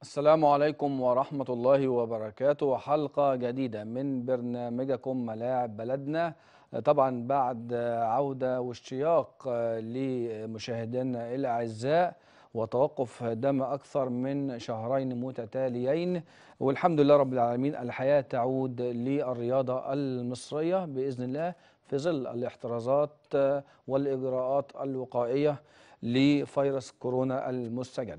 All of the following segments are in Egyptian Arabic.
السلام عليكم ورحمة الله وبركاته حلقة جديدة من برنامجكم ملاعب بلدنا طبعا بعد عودة واشتياق لمشاهدينا الأعزاء وتوقف دم أكثر من شهرين متتاليين والحمد لله رب العالمين الحياة تعود للرياضة المصرية بإذن الله في ظل الاحترازات والإجراءات الوقائية لفيروس كورونا المستجد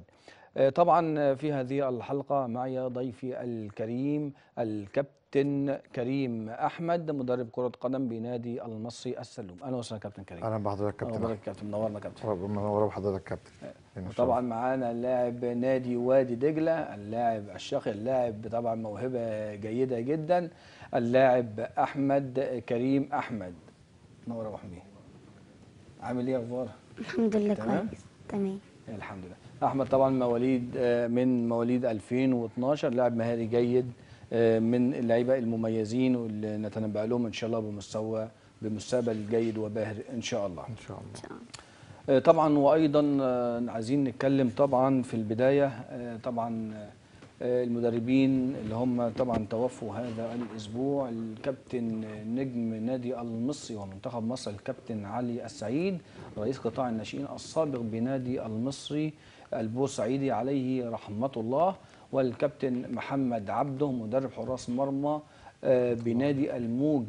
طبعا في هذه الحلقة معي ضيفي الكريم الكابتن كريم أحمد مدرب كرة قدم بنادي المصري السلوم أهلا وسهلا كابتن كريم اهلا بحضرتك كابتن أخبارك أحمد. كابتن منورنا كابتن رب- منور بحضرتك كابتن إن شاء طبعا الله. معانا اللاعب نادي وادي دجلة اللاعب الشاقي اللاعب طبعا موهبة جيدة جدا اللاعب أحمد كريم أحمد نور يا أبو حميد عامل إيه أخبارك؟ الحمد لله تمام؟ كويس تمام الحمد لله احمد طبعا مواليد آه، من مواليد 2012 لاعب مهاري جيد آه، من اللعيبه المميزين واللي نتنبأ لهم ان شاء الله بمستوى بمستقبل جيد وباهر ان شاء الله ان شاء الله ان شاء الله آه، طبعا وايضا آه، عايزين نتكلم طبعا في البدايه آه، طبعا آه، المدربين اللي هم طبعا توفوا هذا الاسبوع الكابتن نجم نادي المصري ومنتخب مصر الكابتن علي السعيد رئيس قطاع الناشئين السابق بنادي المصري البورسعيدي عليه رحمه الله والكابتن محمد عبده مدرب حراس مرمى آه، بنادي الموج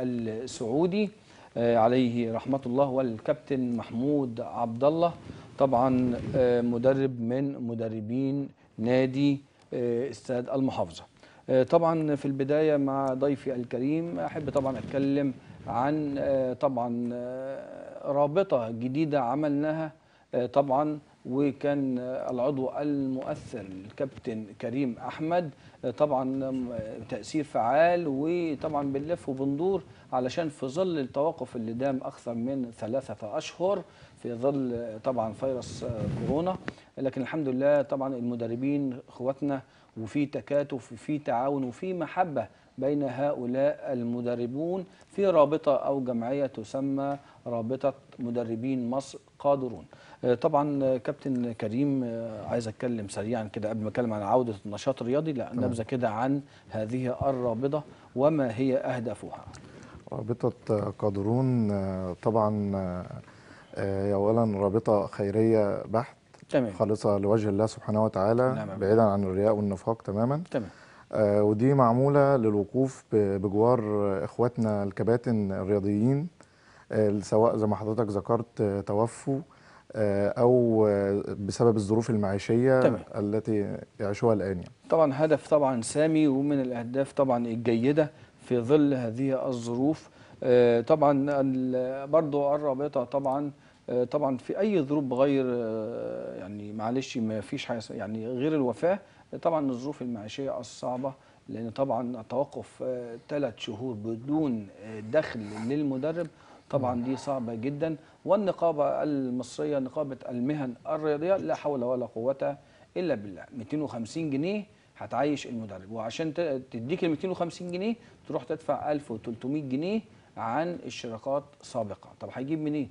السعودي آه، عليه رحمة الله والكابتن محمود عبد الله طبعا آه، مدرب من مدربين نادي آه، استاد المحافظة آه، طبعا في البداية مع ضيفي الكريم أحب طبعا أتكلم عن آه، طبعا آه، رابطة جديدة عملناها آه، طبعا وكان آه، العضو المؤثر الكابتن كريم احمد آه، طبعا آه، تاثير فعال وطبعا بنلف وبندور علشان في ظل التوقف اللي دام اكثر من ثلاثه اشهر في ظل آه، طبعا فيروس آه، كورونا لكن الحمد لله طبعا المدربين اخواتنا وفي تكاتف وفي تعاون وفي محبه بين هؤلاء المدربون في رابطه او جمعيه تسمى رابطه مدربين مصر قادرون آه، طبعا آه، كابتن كريم آه، عايز اتكلم سريعا كده قبل ما اتكلم عن عوده النشاط الرياضي لا نبذه كده عن هذه الرابطه وما هي اهدافها رابطة قادرون آه، طبعا آه، آه، هي اولا رابطة خيرية بحت تمام خالصة لوجه الله سبحانه وتعالى نعم. بعيدا عن الرياء والنفاق تماما تمام آه، ودي معمولة للوقوف ب- بجوار اخواتنا الكباتن الرياضيين آه، سواء زي ما حضرتك ذكرت آه، توفوا آه، او آه، بسبب الظروف المعيشية تمام. التي يعيشوها الان يعني. طبعا هدف طبعا سامي ومن الاهداف طبعا الجيده في ظل هذه الظروف آه، طبعا ال- برضو الرابطه طبعا آه، طبعا في اي ظروف بغير آه، يعني معلش ما فيش حاجه يعني غير الوفاه طبعا الظروف المعيشيه الصعبه لان طبعا توقف ثلاث شهور بدون آه، دخل للمدرب طبعا دي صعبه جدا والنقابه المصريه نقابه المهن الرياضيه لا حول ولا قوه الا بالله 250 جنيه هتعيش المدرب وعشان ت- تديك ال 250 جنيه تروح تدفع 1300 جنيه عن اشتراكات سابقه طب هيجيب منين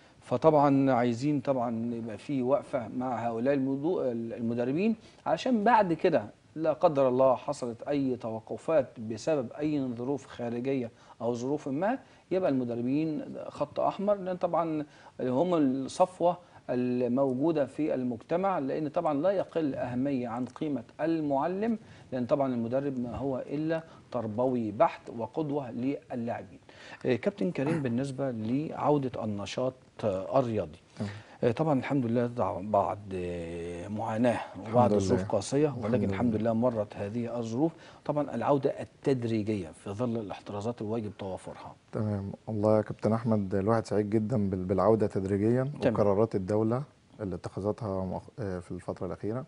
فطبعا عايزين طبعا يبقى في وقفه مع هؤلاء المدو- المدربين علشان بعد كده لا قدر الله حصلت اي توقفات بسبب اي ظروف خارجيه او ظروف ما يبقى المدربين خط احمر لان طبعا هم الصفوه الموجوده في المجتمع لان طبعا لا يقل اهميه عن قيمه المعلم لان طبعا المدرب ما هو الا تربوي بحت وقدوه للاعبين. آه، كابتن كريم بالنسبه لعوده النشاط آه، الرياضي. آه، طبعا الحمد لله دع- بعد آه، معاناه وبعد لله. ظروف قاسيه ولكن الحمد الحمد لله مرت هذه الظروف طبعا العوده التدريجيه في ظل الاحترازات الواجب توافرها. تمام والله يا كابتن احمد الواحد سعيد جدا بال- بالعوده تدريجيا تمام. وقرارات الدوله اللي اتخذتها مؤخ- آه، في الفتره الاخيره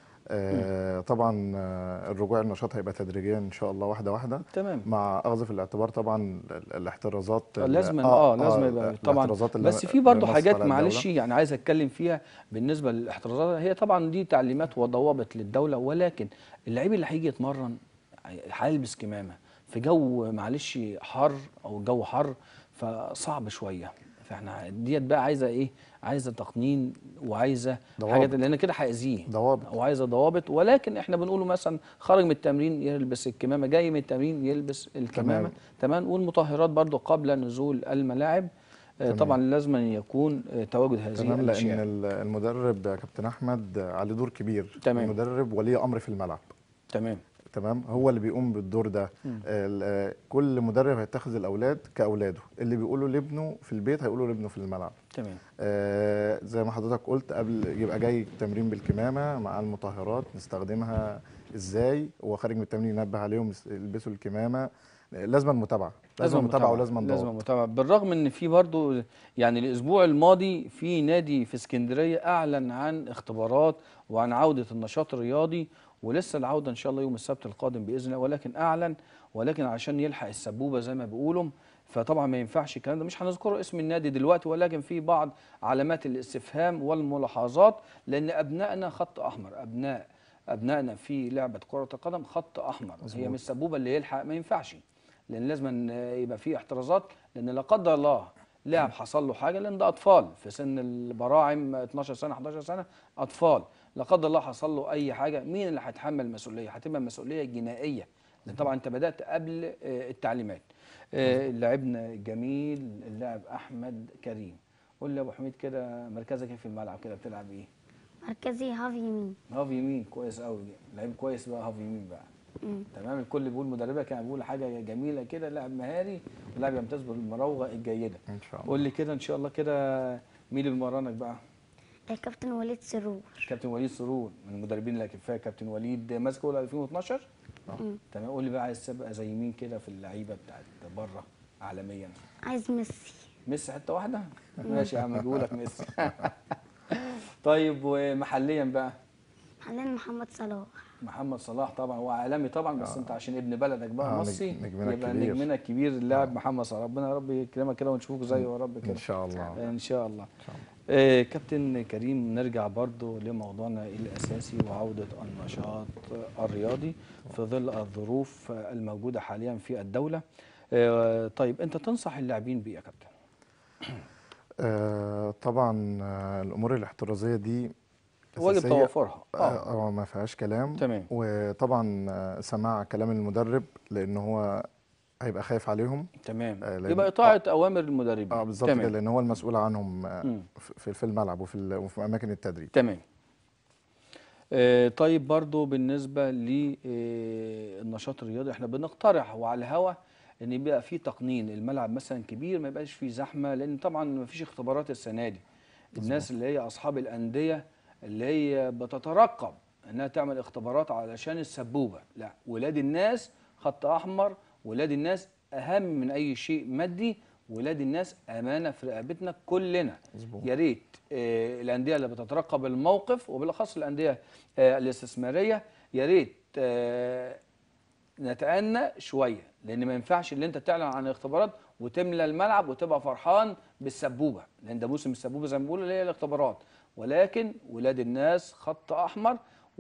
آه، طبعا آه، الرجوع النشاط هيبقى تدريجيا ان شاء الله واحده واحده تمام. مع اخذ في الاعتبار طبعا ال- الاحترازات ال- لازم اه, لازم يبقى طبعا الاحترازات اللي بس في برضه اللي حاجات نصت على معلش الدولة. يعني عايز اتكلم فيها بالنسبه للاحترازات هي طبعا دي تعليمات وضوابط للدوله ولكن اللعيب اللي هيجي يتمرن هيلبس كمامه في جو معلش حر او جو حر فصعب شويه فاحنا ديت بقى عايزه ايه عايزه تقنين وعايزه ضوابط. حاجات لان كده هيأذيه ضوابط. وعايزه ضوابط ولكن احنا بنقوله مثلا خرج من التمرين يلبس الكمامه جاي من التمرين يلبس الكمامه تمام. تمام والمطهرات برضو قبل نزول الملاعب آه، تمام. طبعا لازم أن يكون آه، تواجد هذه تمام لان الاشياء ال- المدرب يا كابتن احمد عليه دور كبير تمام. المدرب ولي امر في الملعب تمام تمام هو اللي بيقوم بالدور ده ال- آه، كل مدرب هيتخذ الاولاد كاولاده اللي بيقوله لابنه في البيت هيقوله لابنه في الملعب تمام آه، زي ما حضرتك قلت قبل يبقى جاي التمرين بالكمامه مع المطهرات نستخدمها ازاي وهو خارج من التمرين ينبه عليهم يس- يلبسوا الكمامه آه، لازم المتابعه لازم متابعه ولازم لازم ضوابط متابعه بالرغم ان في برضو يعني الاسبوع الماضي في نادي في اسكندريه اعلن عن اختبارات وعن عوده النشاط الرياضي ولسه العوده ان شاء الله يوم السبت القادم باذن الله ولكن اعلن ولكن عشان يلحق السبوبه زي ما بيقولوا فطبعا ما ينفعش الكلام ده مش هنذكر اسم النادي دلوقتي ولكن في بعض علامات الاستفهام والملاحظات لان ابنائنا خط احمر ابناء ابنائنا في لعبه كره القدم خط احمر هي مظبوط. مش سبوبه اللي يلحق ما ينفعش لان لازم أن يبقى في احترازات لان لا قدر الله لاعب حصل له حاجه لان ده اطفال في سن البراعم 12 سنه 11 سنه اطفال لا قدر الله حصل له اي حاجه مين اللي هيتحمل المسؤوليه هتبقى المسؤوليه جنائيه لان طبعا انت بدات قبل آه، التعليمات آه، لاعبنا الجميل اللاعب احمد كريم قول لي يا ابو حميد كده مركزك ايه في الملعب كده بتلعب ايه مركزي هاف يمين هاف يمين كويس قوي لعيب كويس بقى هاف يمين بقى مم. تمام الكل بيقول مدربك كان بيقول حاجه جميله كده لاعب مهاري ولاعب يمتاز بالمراوغه الجيده ان شاء الله قول لي كده ان شاء الله كده مين اللي بيمرنك بقى الكابتن وليد سرور كابتن وليد سرور من المدربين الاكفاء كابتن وليد ماسك اول 2012 مم. تمام قول لي بقى عايز تبقى زي مين كده في اللعيبه بتاعت بره عالميا عايز ميسي ميسي حته واحده ماشي يا عم بيقولك ميسي طيب ومحليا بقى حاليا محمد صلاح محمد صلاح طبعا هو عالمي طبعا بس انت عشان ابن بلدك بقى آه، مصري نجم- نجمنا يبقى الكبير. نجمنا الكبير اللاعب محمد صلاح ربنا يا رب يكرمك كده ونشوفك زيه يا رب ان كده شاء الله ان شاء الله ان شاء الله آه كابتن كريم نرجع برضو لموضوعنا الاساسي وعوده النشاط الرياضي في ظل الظروف الموجوده حاليا في الدوله آه طيب انت تنصح اللاعبين بايه يا كابتن آه طبعا آه الامور الاحترازيه دي واجب أساسية. توفرها اه اه آه، ما فيهاش كلام تمام وطبعا آه، سماع كلام المدرب لان هو هيبقى خايف عليهم تمام آه، لأن- يبقى اطاعه اوامر المدربين اه بالظبط كده تمام لان هو المسؤول عنهم آه، مم. في في الملعب وفي ال- وفي اماكن التدريب تمام آه، طيب برضو بالنسبة للنشاط الرياضي احنا بنقترح وعلى الهوا ان يبقى في تقنين الملعب مثلا كبير ما يبقاش فيه زحمة لان طبعا ما فيش اختبارات السنة دي الناس اللي هي اصحاب الاندية اللي هي بتترقب انها تعمل اختبارات علشان السبوبة لا ولاد الناس خط احمر ولاد الناس اهم من اي شيء مادي ولاد الناس امانه في رقبتنا كلنا مظبوط. يا ريت آه، الانديه اللي بتترقب الموقف وبالاخص الانديه آه، الاستثماريه يا ريت آه، نتأنى شويه لان ما ينفعش اللي انت تعلن عن الاختبارات وتملى الملعب وتبقى فرحان بالسبوبه لان ده موسم السبوبه زي ما بنقول اللي هي الاختبارات ولكن ولاد الناس خط احمر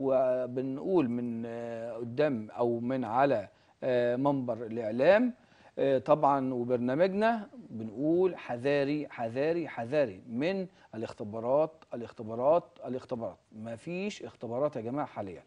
وبنقول من آه، قدام او من على آه، منبر الاعلام آه، طبعا وبرنامجنا بنقول حذاري حذاري حذاري من الاختبارات الاختبارات الاختبارات ما فيش اختبارات يا جماعه حاليا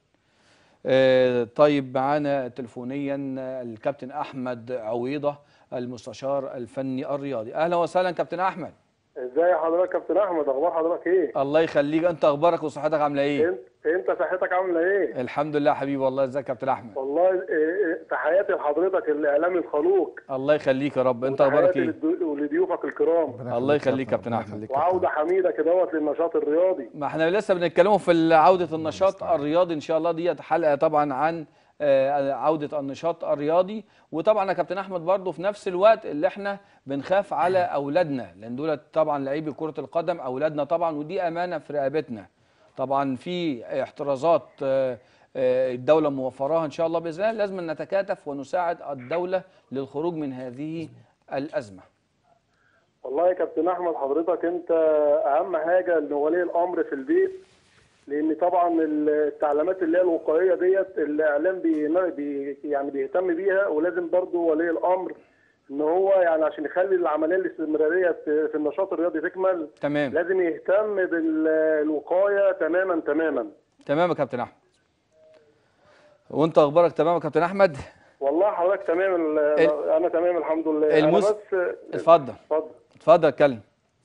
آه، طيب معانا تلفونيا الكابتن احمد عويضه المستشار الفني الرياضي اهلا وسهلا كابتن احمد ازاي حضرتك يا كابتن احمد اخبار حضرتك ايه الله يخليك انت اخبارك وصحتك عامله ايه انت انت صحتك عامله ايه الحمد لله حبيبي والله ازيك يا كابتن احمد والله إيه، إيه، تحياتي لحضرتك الاعلامي الخلوق الله يخليك يا رب انت اخبارك وتحياتي ايه للضيو- ولضيوفك الكرام ربنا الله يخليك يخليك كابتن ربنا أحمد. يخليك وعوده حميده كدهوت للنشاط الرياضي ما احنا لسه بنتكلموا في عودة النشاط الرياضي ان شاء الله ديت حلقة طبعا عن آه، عودة النشاط الرياضي وطبعا يا كابتن احمد برضو في نفس الوقت اللي احنا بنخاف على اولادنا لان دول طبعا لعيبي كرة القدم اولادنا طبعا ودي امانة في رقبتنا طبعا في احترازات آه، آه، الدولة موفراها ان شاء الله باذن الله لازم نتكاتف ونساعد الدولة للخروج من هذه الازمة والله يا كابتن احمد حضرتك انت اهم حاجه ان ولي الامر في البيت لان طبعا التعليمات اللي هي الوقائيه ديت الاعلام بي بي يعني بيهتم بيها ولازم برضو ولي الامر ان هو يعني عشان يخلي العمليه الاستمراريه في في النشاط الرياضي تكمل تمام لازم يهتم بالوقايه تماما تماما تمام يا كابتن احمد وانت اخبارك تمام يا كابتن احمد والله حضرتك تمام ال- ال- انا تمام الحمد لله المس- انا بس اتفضل اتفضل اتفضل اتكلم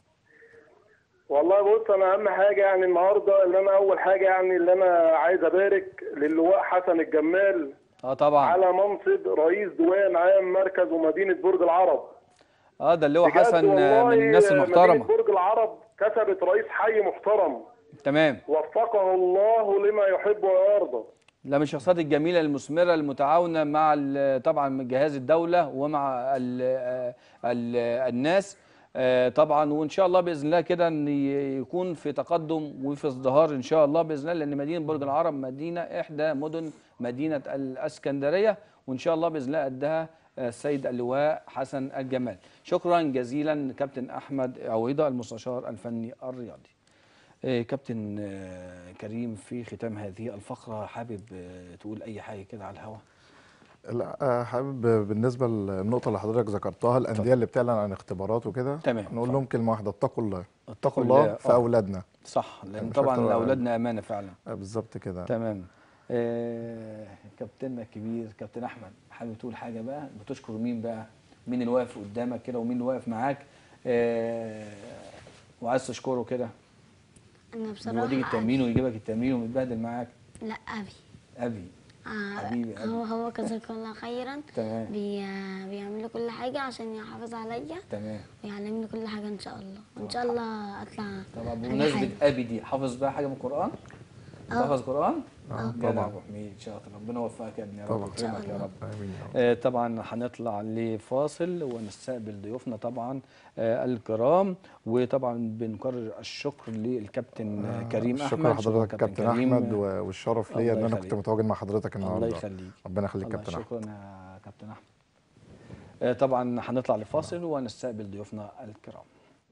والله بص انا اهم حاجه يعني النهارده اللي انا اول حاجه يعني اللي انا عايز ابارك للواء حسن الجمال اه طبعا على منصب رئيس ديوان عام مركز ومدينه برج العرب اه ده اللي هو بجد حسن آه، والله من الناس مدينه المحترمه برج العرب كسبت رئيس حي محترم تمام وفقه الله لما يحب ويرضى لا من الشخصيات الجميله المثمره المتعاونه مع ال- طبعا من جهاز الدوله ومع ال ال الناس آه، طبعا وان شاء الله باذن الله كده ان ي- يكون في تقدم وفي ازدهار ان شاء الله باذن الله لان مدينه برج العرب مدينه احدى مدن مدينه الاسكندريه وان شاء الله باذن الله قدها آه، السيد اللواء حسن الجمال شكرا جزيلا كابتن احمد عويضه المستشار الفني الرياضي آه، كابتن آه، كريم في ختام هذه الفقرة حابب آه، تقول أي حاجة كده على الهواء لا آه، حابب بالنسبه للنقطه اللي حضرتك ذكرتها الانديه اللي بتعلن عن اختبارات وكده تمام، نقول اتفضل. لهم كلمه واحده اتقوا الله اتقوا الله الله، في آه. اولادنا صح لأن مش طبعا أكتر- أولادنا أمانة فعلا آه، بالظبط كده تمام آه، كابتننا الكبير كابتن أحمد حابب تقول حاجة بقى بتشكر مين بقى مين اللي واقف قدامك كده ومين اللي واقف معاك آه، وعايز تشكره كده انا بصراحه بيوديك التمرين ويجيبك التمرين ومتبهدل معاك لا ابي أبي آه حبيبي أبي. هو هو جزاك الله خيرا تمام بي بيعمل لي كل حاجه عشان يحافظ عليا تمام ويعلمني كل حاجه ان شاء الله وان شاء الله اطلع طبعا أي بمناسبة حاجة. أبي دي حافظ بقى حاجة من القرآن؟ حافظ قرآن؟ آه، جدع طبعا. أبو حميد شاطر ربنا يوفقك يا ابني يا رب طبعا. ويكرمك يا رب آمين يا رب. آه، طبعا هنطلع لفاصل ونستقبل ضيوفنا طبعا آه، الكرام وطبعا بنكرر الشكر للكابتن آه، كريم احمد شكرا شكراً لحضرتك كابتن كريم. احمد و- والشرف ليا ان الله انا يخليك. كنت متواجد مع حضرتك الله النهارده يخليك ربنا يخليك الله كابتن احمد شكرا يا كابتن احمد آه، طبعا هنطلع لفاصل ونستقبل ضيوفنا الكرام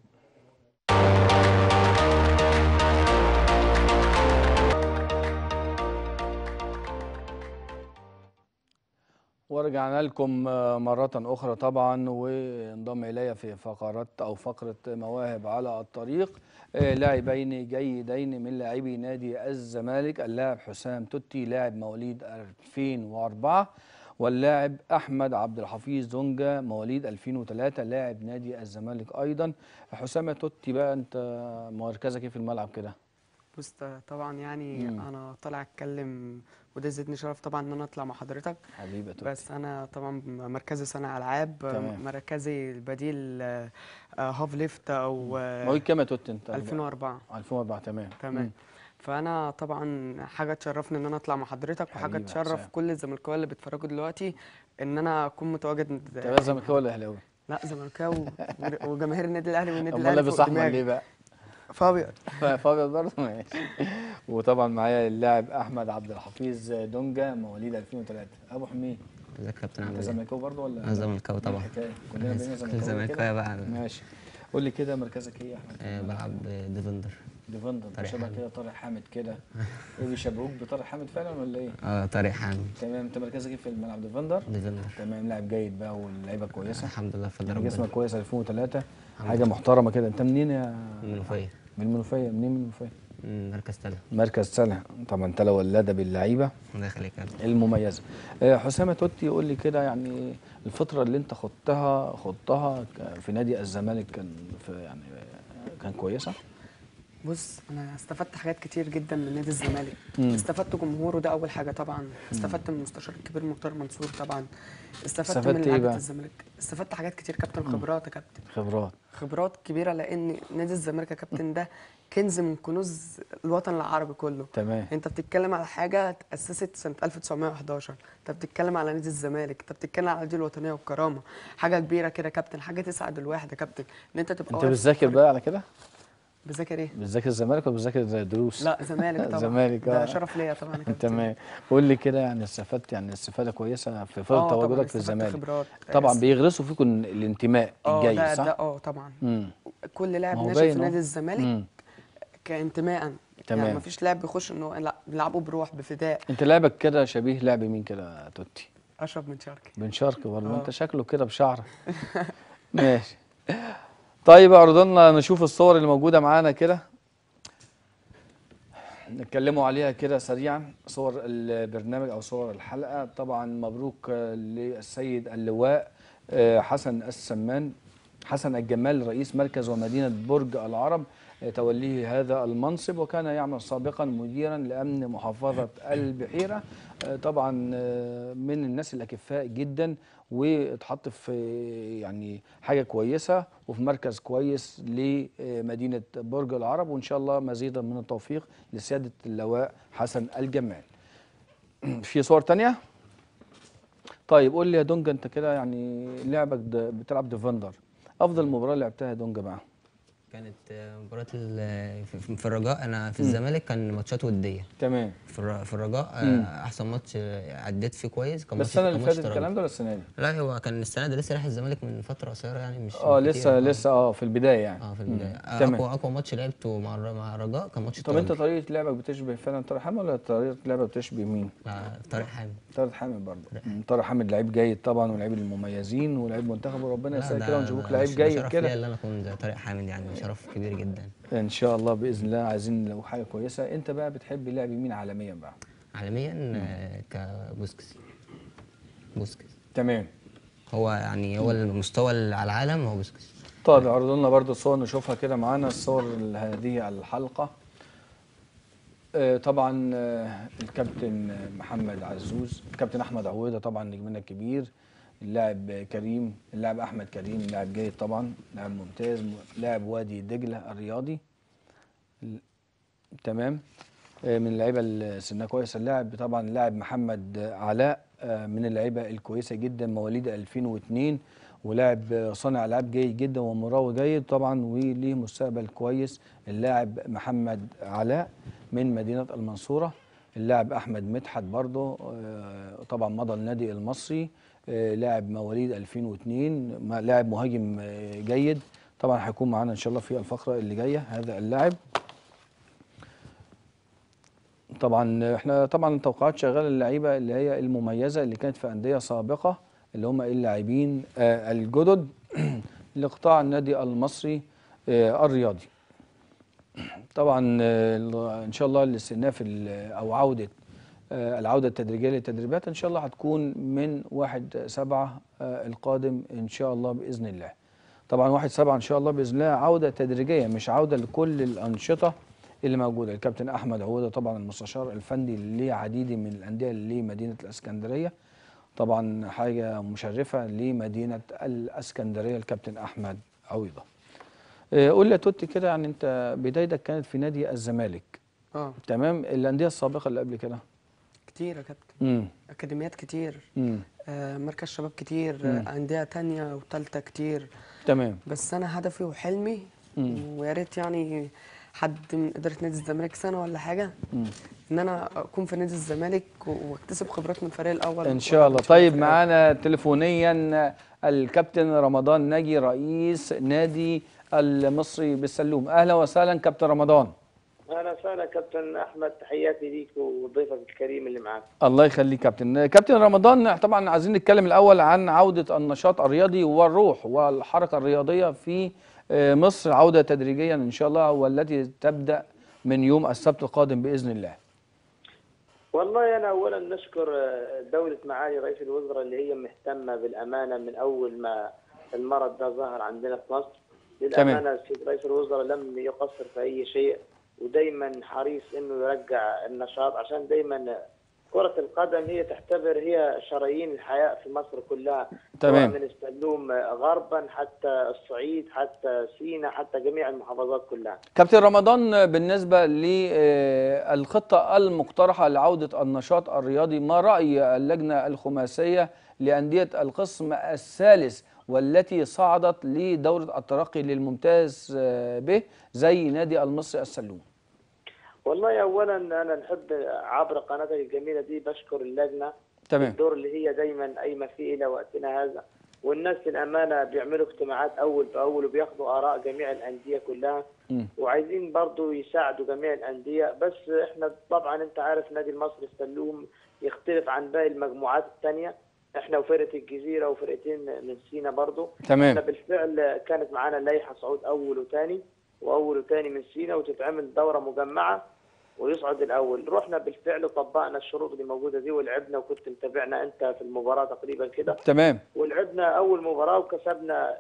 ورجعنا لكم آه، مرة أخرى طبعا وانضم إلي في فقرات أو فقرة مواهب على الطريق آه، لاعبين جيدين من لاعبي نادي الزمالك اللاعب حسام توتي لاعب مواليد 2004 واللاعب أحمد عبد الحفيظ دونجا مواليد 2003 لاعب نادي الزمالك أيضا حسام توتي بقى أنت مركزك إيه في الملعب كده؟ بص طبعا يعني مم. انا طالع اتكلم وده زادني شرف طبعا ان انا اطلع مع حضرتك حبيبي يا توتي بس انا طبعا مركزي صانع العاب تمام. مركزي البديل آه، آه، هاف ليفت او آه، مواليد كام يا توتي أنت؟ 2004 2004 تمام تمام مم. فانا طبعا حاجه تشرفني ان انا اطلع مع حضرتك وحاجه حبيبي يا تشرف حسام. كل الزملكاويه اللي بيتفرجوا دلوقتي ان انا اكون متواجد أنت بقى زملكاوي ولا أهلاوي؟ لا زملكاوي وجماهير النادي الاهلي والنادي أمال الاهلي لابس فوق أحمر دماغي. ليه بقى؟ فابيض فابيض برضه ماشي وطبعا معايا اللاعب احمد عبد الحفيظ دونجا مواليد 2003 ابو حميد ازيك يا كابتن انت عامل ايه؟ زملكاوي برضه ولا انا زملكاوي طبعا الحكايه كلنا بقينا كل زملكاوي زملكاويه كده؟ بقى ماشي قول لي كده مركزك ايه يا احمد آه، بلعب ديفندر ديفندر طارق شبه حامد. كده طارق حامد كده ايه بيشبهوك بطارق حامد فعلا ولا ايه اه طارق حامد تمام انت مركزك ايه في الملعب ديفندر ديفندر تمام لاعب جيد بقى واللعيبه كويسه الحمد لله فضل يعني ربنا جسمك كويس 2003 حاجه محترمه كده انت منين يا المنوفيه من المنوفيه منين من المنوفيه مم، مركز تالت مركز سنة طبعا انت لو ولادة باللعيبه الله يخليك يا كابتن. المميزه آه، حسام توتي يقول لي كده يعني الفتره اللي انت خضتها خضتها ك- في نادي الزمالك كان في يعني آه، كان كويسه بص انا استفدت حاجات كتير جدا من نادي الزمالك مم. استفدت جمهوره ده اول حاجه طبعا استفدت من المستشار الكبير مختار منصور طبعا استفدت استفدت من إيه لعيبه بقى؟ الزمالك استفدت حاجات كتير كابتن خبرات يا كابتن خبرات خبرات كبيره لان نادي الزمالك يا كابتن ده كنز من كنوز الوطن العربي كله تمام انت بتتكلم على حاجه اتاسست سنه 1911 انت بتتكلم على نادي الزمالك انت بتتكلم على نادي الوطنيه والكرامه حاجه كبيره كده يا كابتن حاجه تسعد الواحد يا كابتن ان انت تبقى انت واقف بتذاكر في- بقى على كده بذاكر ايه بتذاكر الزمالك ولا بتذاكر دروس لا زمالك طبعا زمالك، ده آه. شرف ليا طبعا يا كابتن تمام قول لي كده يعني استفدت يعني استفاده كويسه في اه فتره طبعاً تواجدك في استفدت الزمالك خبرات طبعا بس- بيغرسوا فيكم الانتماء اه الجيد ده صح ده اه طبعا امم كل لاعب ما هو ناشئ باين في أهو. نادي الزمالك مم. كانتماء تمام. يعني مفيش لاعب بيخش انه لا بيلعبوا بروح بفداء انت لعبك كده شبيه لعب مين كده يا توتي اشرف من شرقي بن شرقي برضه آه. انت شكله كده بشعرك ماشي طيب اعرضوا لنا نشوف الصور اللي موجوده معانا كده نتكلموا عليها كده سريعا صور البرنامج او صور الحلقه طبعا مبروك آه، للسيد اللواء آه، حسن السمان حسن الجمال رئيس مركز ومدينه برج العرب آه، توليه هذا المنصب وكان يعمل سابقا مديرا لامن محافظه البحيره آه، طبعا آه، من الناس الاكفاء جدا واتحط في يعني حاجه كويسه وفي مركز كويس لمدينه برج العرب وان شاء الله مزيدا من التوفيق لسياده اللواء حسن الجمال. في صور تانية؟ طيب قول لي يا دونجا انت كده يعني لعبك د- بتلعب ديفندر افضل مباراه لعبتها يا دونجا معاهم كانت آه، مباراة ال- في في الرجاء انا في الزمالك كان ماتشات ودية تمام في الر- في الرجاء آه، مم. احسن ماتش آه، عديت فيه كويس كان بس ماتش- السنه اللي كان ماتش فاتت ترجي. الكلام ده ولا السنه دي؟ لا هو كان السنة دي لسه رايح الزمالك من فترة قصيرة يعني مش اه كتير. لسه لسه اه في البدايه يعني اه في مم. البداية آه، تمام اقوى اقوى ماتش لعبته مع الر- مع الرجاء كان ماتش طب انت الترجي. طريقه لعبك بتشبه فعلا طارق حامد ولا طريقه لعبك بتشبه مين؟ مع طارق حامد طارق حامد برضه مم، طارق حامد لعيب جيد طبعا ولاعيب المميزين ولاعيب منتخب وربنا لا، يسهل ده- كده ونشوفك ده لعيب ش- جيد شرف ليا كده اللي انا اكون زي طارق حامد يعني شرف كبير جدا ان شاء الله باذن الله عايزين لو حاجه كويسه انت بقى بتحب لعب مين عالميا بقى عالميا آه، كبوسكس بوسكس تمام هو يعني هو المستوى اللي على العالم هو بوسكس طيب اعرضوا لنا برضو الصور نشوفها كده معانا الصور ال- هذه الحلقه آه، طبعا آه، الكابتن محمد عزوز الكابتن احمد عويده طبعا نجمنا الكبير اللاعب كريم اللاعب احمد كريم لاعب جيد طبعا لاعب ممتاز م- لاعب وادي دجله الرياضي ال- تمام آه، من اللعيبه اللي سنها كويسه اللاعب طبعا اللاعب محمد علاء آه، من اللعيبه الكويسه جدا مواليد 2002 ولاعب آه، صانع العاب جيد جدا ومراوي جيد طبعا وليه مستقبل كويس اللاعب محمد علاء من مدينه المنصوره اللاعب احمد مدحت برضه آه، طبعا مضى النادي المصري آه، لاعب مواليد 2002 ما- لاعب مهاجم آه، جيد طبعا هيكون معانا ان شاء الله في الفقره اللي جايه هذا اللاعب طبعا احنا طبعا توقعات شغاله اللعيبه اللي هي المميزه اللي كانت في انديه سابقه اللي هم اللاعبين آه، الجدد لقطاع النادي المصري آه، الرياضي طبعا آه، ال- ان شاء الله الاستئناف ال- او عوده آه، العوده التدريجيه للتدريبات ان شاء الله هتكون من واحد سبعة آه، القادم ان شاء الله باذن الله طبعا واحد سبعة ان شاء الله باذن الله عوده تدريجيه مش عوده لكل الانشطه اللي موجوده الكابتن احمد عوده طبعا المستشار الفني لعديد من الانديه لمدينه الاسكندريه طبعا حاجه مشرفه لمدينه الاسكندريه الكابتن احمد عويضه آه، قول لي يا توتي كده يعني انت بدايتك كانت في نادي الزمالك اه تمام الانديه السابقه اللي قبل كده كتير يا كابتن امم اكاديميات كتير امم آه مركز شباب كتير مم. آه انديه تانية وتالتة كتير تمام بس انا هدفي وحلمي مم. ويا ريت يعني حد من اداره نادي الزمالك سنه ولا حاجه مم. ان انا اكون في نادي الزمالك و- واكتسب خبرات من الفريق الاول ان شاء الله وألعب طيب في الفريق معانا تليفونيا الكابتن رمضان ناجي رئيس نادي المصري بالسلوم اهلا وسهلا كابتن رمضان اهلا وسهلا كابتن احمد تحياتي ليك وضيفك الكريم اللي معاك الله يخليك كابتن كابتن رمضان طبعا عايزين نتكلم الاول عن عوده النشاط الرياضي والروح والحركه الرياضيه في آه، مصر عوده تدريجيا ان شاء الله والتي تبدا من يوم السبت القادم باذن الله والله انا اولا نشكر آه، دوله معالي رئيس الوزراء اللي هي مهتمه بالامانه من اول ما المرض ده ظهر عندنا في مصر للامانه السيد رئيس الوزراء لم يقصر في اي شيء ودايما حريص انه يرجع النشاط عشان دايما كرة القدم هي تعتبر هي شرايين الحياة في مصر كلها تمام. سواء من السلوم غربا حتى الصعيد حتى سينا حتى جميع المحافظات كلها كابتن رمضان بالنسبة للخطة المقترحة لعودة النشاط الرياضي ما رأي اللجنة الخماسية لأندية القسم الثالث والتي صعدت لدورة الترقي للممتاز آه، به زي نادي المصري السلوم والله اولا انا نحب عبر قناتك الجميله دي بشكر اللجنه تمام الدور اللي هي دايما قايمه فيه الى وقتنا هذا والناس الامانه بيعملوا اجتماعات اول باول وبياخدوا اراء جميع الانديه كلها مم. وعايزين برضو يساعدوا جميع الانديه بس احنا طبعا انت عارف نادي المصري السلوم يختلف عن باقي المجموعات الثانيه احنا وفرقه الجزيره وفرقتين من سينا برضو تمام. احنا بالفعل كانت معانا لائحه صعود اول وثاني واول وثاني من سينا وتتعمل دوره مجمعه ويصعد الاول رحنا بالفعل وطبقنا الشروط اللي موجوده دي ولعبنا وكنت متابعنا انت في المباراه تقريبا كده تمام ولعبنا اول مباراه وكسبنا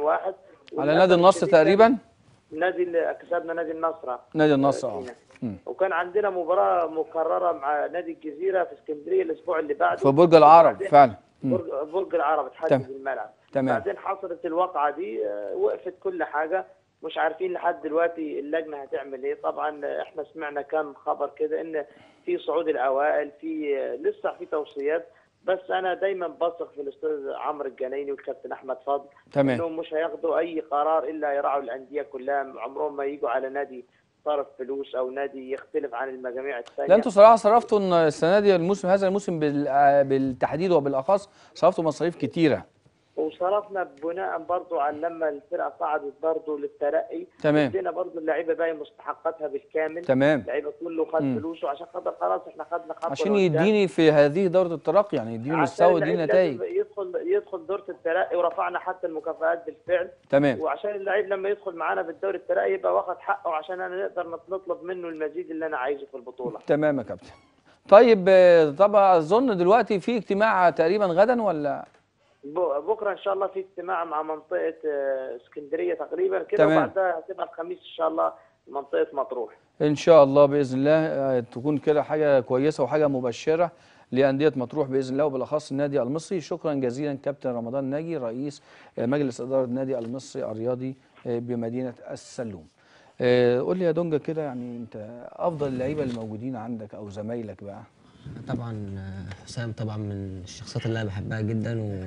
2-1 على نادي النصر تقريبا نادي ال- كسبنا نادي النصر نادي النصر اه سينا. مم. وكان عندنا مباراه مكرره مع نادي الجزيره في اسكندريه الاسبوع اللي بعده في برج العرب وبعدين- فعلا مم. برج برج العرب تمام. تحدد الملعب تمام. بعدين حصلت الواقعه دي آه، وقفت كل حاجه مش عارفين لحد دلوقتي اللجنه هتعمل ايه طبعا آه، احنا سمعنا كام خبر كده ان في صعود الاوائل في آه، لسه في توصيات بس انا دايما بثق في الاستاذ عمرو الجنايني والكابتن احمد فضل تمام. انهم مش هياخدوا اي قرار الا يراعوا الانديه كلها عمرهم ما يجوا على نادي صرف فلوس او نادي يختلف عن المجاميع الثانيه لا انتوا صراحه صرفتوا إن السنه دي الموسم هذا الموسم بال- آه، بالتحديد وبالاخص صرفتوا مصاريف كتيره وصرفنا بناء برضو على لما الفرقه صعدت برضو للترقي تمام. ادينا برضو اللعيبه باقي مستحقاتها بالكامل تمام. اللعيبه كله خد فلوسه عشان خاطر خلاص احنا خدنا خطوه عشان لقدام. يديني في هذه دوره الترقي يعني يديني عشان مستوى يديني اللعيب نتائج لازم يدخل يدخل دوره الترقي ورفعنا حتى المكافآت بالفعل تمام وعشان اللعيب لما يدخل معانا بالدوري الترقي يبقى واخد حقه عشان انا نقدر نطلب منه المزيد اللي انا عايزه في البطوله تمام يا كابتن طيب آه، طبعا اظن دلوقتي في اجتماع تقريبا غدا ولا ب- بكره ان شاء الله في اجتماع مع منطقه آه، اسكندريه تقريبا كده تمام. وبعدها هتبقى الخميس ان شاء الله منطقه مطروح ان شاء الله باذن الله آه، تكون كده حاجه كويسه وحاجه مبشره لانديه مطروح باذن الله وبالاخص النادي المصري شكرا جزيلا كابتن رمضان ناجي رئيس آه، مجلس اداره النادي المصري الرياضي آه، بمدينه السلوم آه، قول لي يا دونجا كده يعني انت افضل اللعيبه الموجودين عندك او زمايلك بقى طبعا آه، حسام طبعا من الشخصيات اللي انا بحبها جدا و...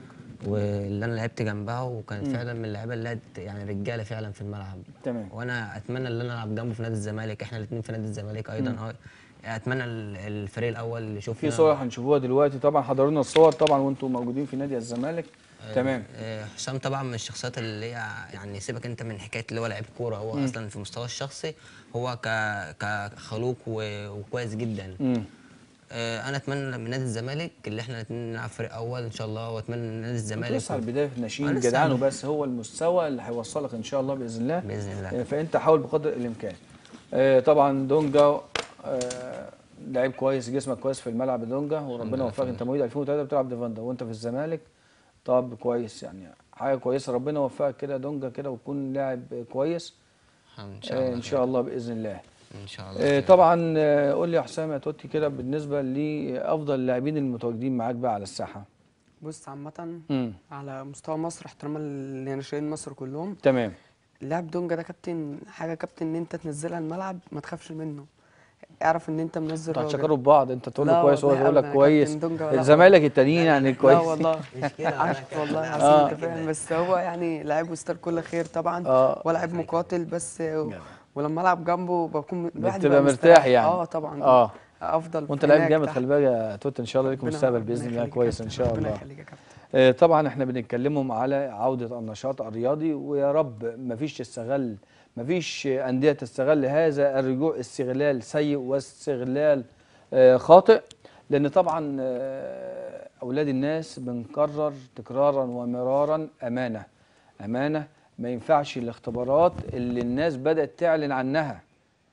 واللي انا لعبت جنبها وكانت فعلا من اللعيبه اللي لعبت يعني رجاله فعلا في الملعب تمام. وانا اتمنى ان انا العب جنبه في نادي الزمالك احنا الاثنين في نادي الزمالك ايضا اه اتمنى ال- الفريق الاول اللي يشوفنا في صور هنشوفوها دلوقتي طبعا حضرونا الصور طبعا وانتم موجودين في نادي الزمالك تمام آه، حسام طبعا من الشخصيات اللي هي يعني سيبك انت من حكايه اللي هو لعيب كوره هو اصلا في مستواه الشخصي هو ك كخلوق و- وكويس جدا مم. آه، انا اتمنى من نادي الزمالك اللي احنا الاثنين نلعب فريق اول ان شاء الله واتمنى من نادي انتوا الزمالك لسه على البدايه في ناشئين آه، لسه جدعان على- وبس هو المستوى اللي هيوصلك ان شاء الله باذن الله بإذن الله. آه، فانت حاول بقدر الامكان آه، طبعا دونجا آه، لعيب كويس جسمك كويس في الملعب يا دونجا وربنا يوفقك انت مواليد 2003 بتلعب ديفاندا وانت في الزمالك طب كويس يعني حاجه كويسه ربنا يوفقك كده يا دونجا كده وتكون لاعب كويس ان شاء آه، الله ان شاء الله باذن الله ان شاء الله آه، خير. طبعا آه، قول لي يا حسام يا توتي كده بالنسبه لافضل اللاعبين المتواجدين معاك بقى على الساحه بص عامة امم على مستوى مصر احتراما لناشئين مصر كلهم تمام اللاعب دونجا ده كابتن حاجة كابتن ان انت تنزلها الملعب ما تخافش منه اعرف ان انت منزل انتوا راجل. هتشكروا ببعض انت تقول له لا كويس هو والله يقول لك أبداً يا كويس كابتن دونجا، لا زمايلك التانيين يعني كويس لا والله مش كده عارف والله آه. العظيم انت فاهم بس هو يعني لعيب وستار كل خير طبعا آه. ولاعب مقاتل بس ولما العب جنبه بكون الواحد بتبقى بقى مرتاح مستريح. يعني. اه طبعا اه افضل وانت في لعيب هناك جامد تحت. خلي بالك يا توت ان شاء الله ليك ربنا- مستقبل ربنا باذن الله يخليك يا كويس كابتن، ان شاء ربنا الله يخليك يا كابتن آه، طبعا احنا بنتكلمهم على عوده النشاط الرياضي ويا رب مفيش تستغل مفيش انديه تستغل هذا الرجوع استغلال سيء واستغلال آه، خاطئ لان طبعا آه، اولاد الناس بنكرر تكرارا ومرارا امانه امانه ما ينفعش الاختبارات اللي الناس بدات تعلن عنها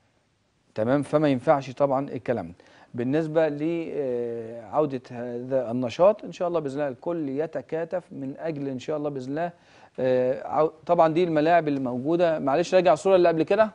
تمام فما ينفعش طبعا الكلام ده بالنسبه لعوده هذا النشاط ان شاء الله باذن الله الكل يتكاتف من اجل ان شاء الله باذن الله آه، عو- طبعا دي الملاعب اللي موجوده معلش راجع الصوره اللي قبل كده